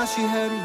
شهري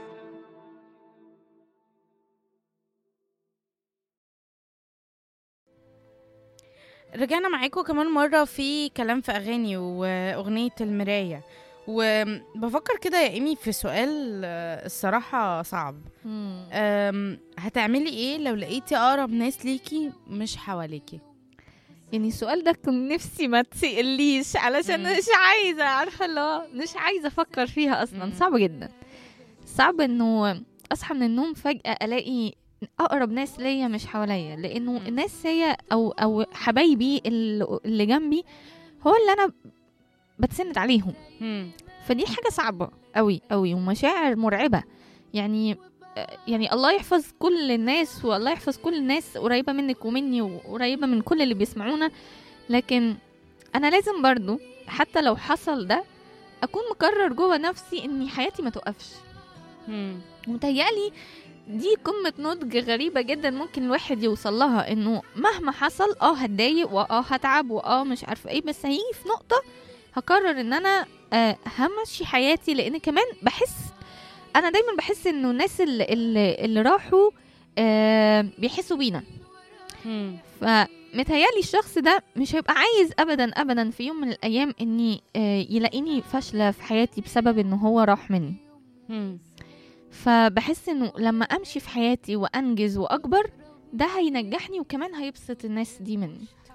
رجعنا معاكم كمان مرة في كلام في أغاني وأغنية المراية وبفكر كده يا إيمي في سؤال آه، الصراحة صعب مم. أم، هتعملي إيه لو لقيتي أقرب ناس ليكي مش حواليكي يعني السؤال ده كنت نفسي ما تسأليش علشان مم. مش عايزة عارفة اللي هو مش عايزة أفكر فيها أصلا مم. صعب جدا صعب إنه أصحى من النوم فجأة ألاقي أقرب ناس ليا مش حواليا لأنه مم. الناس هي أو أو حبايبي اللي اللي جنبي هو اللي أنا بتسند عليهم مم. فدي حاجة صعبة قوي قوي ومشاعر مرعبة يعني يعني الله يحفظ كل الناس والله يحفظ كل الناس قريبة منك ومني وقريبة من كل اللي بيسمعونا لكن أنا لازم برضو حتى لو حصل ده أكون مقرر جوه نفسي إن حياتي ما توقفش مم. ومتهيألي دي قمة نضج غريبة جدا ممكن الواحد يوصل لها انه مهما حصل اه هتضايق واه هتعب واه مش عارفة ايه بس هيجي في نقطة هقرر ان انا آه همشي حياتي لان كمان بحس انا دايما بحس انه الناس اللي, اللي, اللي راحوا آه بيحسوا بينا مم. فمتهيألي الشخص ده مش هيبقى عايز ابدا ابدا في يوم من الايام اني آه يلاقيني فاشلة في حياتي بسبب انه هو راح مني مم. فبحس انه لما امشي في حياتي وانجز واكبر ده هينجحني وكمان هيبسط الناس دي مني